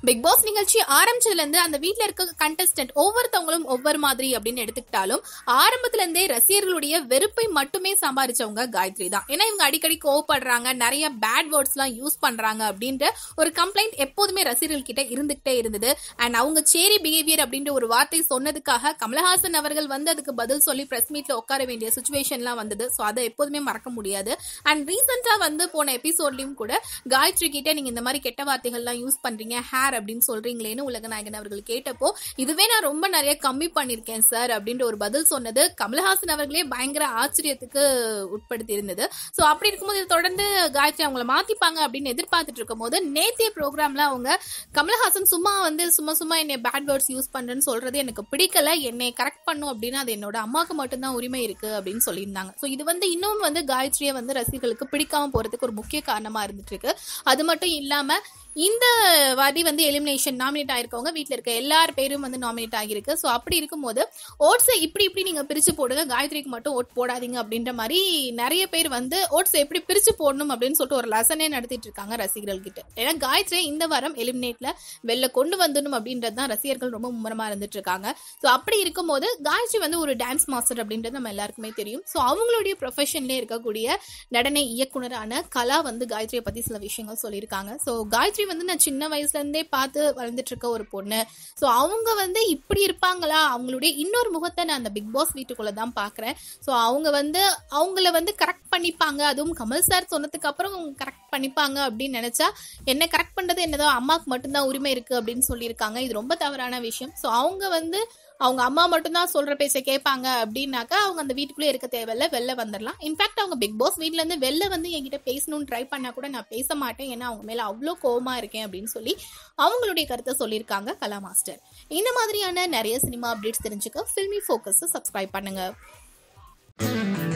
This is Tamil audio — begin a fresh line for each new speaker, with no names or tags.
பிக் பாஸ் நிகழ்ச்சி ஆரம்பிச்சதுல இருந்து அந்த வீட்ல இருக்க கண்டஸ்டன்ட் ஒவ்வொருத்தவங்களும் ஒவ்வொரு மாதிரி அப்படின்னு எடுத்துக்கிட்டாலும் ஆரம்பத்துல இருந்தே ரசிகர்களுடைய வெறுப்பை மட்டுமே சம்பாதிச்சவங்க காயத்ரி தான் ஏன்னா இவங்க அடிக்கடி கோவப்படுறாங்க நிறைய பேட் வேர்ட்ஸ் எல்லாம் யூஸ் பண்றாங்க அப்படின்ற ஒரு கம்ப்ளைண்ட் எப்போதுமே ரசிகர்கள் கிட்ட இருந்துகிட்டே இருந்தது அண்ட் அவங்க சேரி பிஹேவியர் அப்படின்ற ஒரு வார்த்தை சொன்னதுக்காக கமலஹாசன் அவர்கள் வந்து அதுக்கு பதில் சொல்லி பிரஸ் மீட்ல உட்கார வேண்டிய சுச்சுவேஷன்லாம் வந்தது ஸோ அதை எப்போதுமே மறக்க முடியாது அண்ட் ரீசெண்டா வந்து போன எபிசோட்லயும் கூட காயத்ரி கிட்ட நீங்க இந்த மாதிரி கெட்ட வார்த்தைகள்லாம் யூஸ் பண்றீங்க ஹேர் அப்படின்னு சொல்றீங்களேன்னு உலகநாயகன் அவர்கள் கேட்டப்போ இதுவே நான் ரொம்ப நிறைய கம்மி பண்ணிருக்கேன் சார் அப்படின்ற ஒரு பதில் சொன்னது கமலஹாசன் அவர்களே பயங்கர ஆச்சரியத்துக்கு உட்படுத்தி இருந்தது ஸோ அப்படி இருக்கும்போது இது தொடர்ந்து காயத்ரி அவங்கள மாத்திப்பாங்க அப்படின்னு எதிர்பார்த்துட்டு இருக்கும் போது நேத்திய ப்ரோக்ராம்ல அவங்க கமலஹாசன் சும்மா வந்து சும்மா சும்மா என்னை பேட் வேர்ட்ஸ் யூஸ் பண்றேன்னு சொல்றது எனக்கு பிடிக்கல என்னை கரெக்ட் பண்ணும் அப்படின்னு அது என்னோட அம்மாவுக்கு மட்டும்தான் உரிமை இருக்கு அப்படின்னு சொல்லியிருந்தாங்க ஸோ இது வந்து இன்னும் வந்து காயத்ரியை வந்து ரசிகர்களுக்கு பிடிக்காம போறதுக்கு ஒரு முக்கிய காரணமா இருந்துட்டு இருக்கு அது மட்டும் இல்லாம இந்த வாட்டி வந்து எலிமினேஷன் நாமினேட் ஆயிருக்கவங்க வீட்டில் இருக்க எல்லார் பேரும் வந்து நாமினேட் ஆகியிருக்கு ஸோ அப்படி இருக்கும்போது ஓட்ஸை இப்படி இப்படி நீங்கள் பிரித்து போடுங்க காயத்ரிக்கு மட்டும் ஓட் போடாதீங்க அப்படின்ற மாதிரி நிறைய பேர் வந்து ஓட்ஸை எப்படி பிரித்து போடணும் அப்படின்னு சொல்லிட்டு ஒரு லெசனே நடத்திட்டு இருக்காங்க ரசிகர்கள் கிட்ட ஏன்னா காயத்ரி இந்த வாரம் எலிமினேட்ல வெளில கொண்டு வந்துடணும் அப்படின்றது தான் ரசிகர்கள் ரொம்ப மும்முரமா இருந்துட்டு இருக்காங்க ஸோ அப்படி இருக்கும்போது காயத்ரி வந்து ஒரு டான்ஸ் மாஸ்டர் அப்படின்றது நம்ம எல்லாருக்குமே தெரியும் ஸோ அவங்களுடைய ப்ரொஃபஷன்லேயே இருக்கக்கூடிய நடன இயக்குனரான கலா வந்து காயத்ரியை பற்றி சில விஷயங்கள் சொல்லியிருக்காங்க ஸோ காயத்ரி வந்து நான் சின்ன வயசுல இருந்தே பார்த்து வளர்ந்துட்டு இருக்க ஒரு பொண்ணு ஸோ அவங்க வந்து இப்படி இருப்பாங்களா அவங்களுடைய இன்னொரு முகத்தை நான் அந்த பிக் பாஸ் வீட்டுக்குள்ள தான் பார்க்குறேன் ஸோ அவங்க வந்து அவங்கள வந்து கரெக்ட் பண்ணிப்பாங்க அதுவும் கமல் சார் சொன்னதுக்கு அப்புறம் கரெக்ட் பண்ணிப்பாங்க அப்படின்னு நினைச்சா என்ன கரெக்ட் பண்றது என்னதோ அம்மாவுக்கு மட்டும்தான் உரிமை இருக்கு அப்படின்னு சொல்லியிருக்காங்க இது ரொம்ப தவறான விஷயம் ஸோ அவங்க வந்து அவங்க அம்மா மட்டும்தான் சொல்ற பேச கேட்பாங்க அப்படின்னாக்கா அவங்க அந்த வீட்டுக்குள்ளே இருக்க தேவையில்ல வெளில வந்துடலாம் இன்ஃபேக்ட் அவங்க பிக் பாஸ் வீட்ல இருந்து வெளில வந்து என்கிட்ட பேசணும்னு ட்ரை பண்ணா கூட நான் பேச மாட்டேன் ஏன்னா அவங்க மேல அவ்வளோ கோவமா இருக்கேன் அப்படின்னு சொல்லி அவங்களுடைய கருத்தை சொல்லியிருக்காங்க கலா மாஸ்டர் இந்த மாதிரியான நிறைய சினிமா அப்டேட்ஸ் தெரிஞ்சுக்க ஃபில்மி ஃபோக்கஸ் சப்ஸ்கிரைப் பண்ணுங்க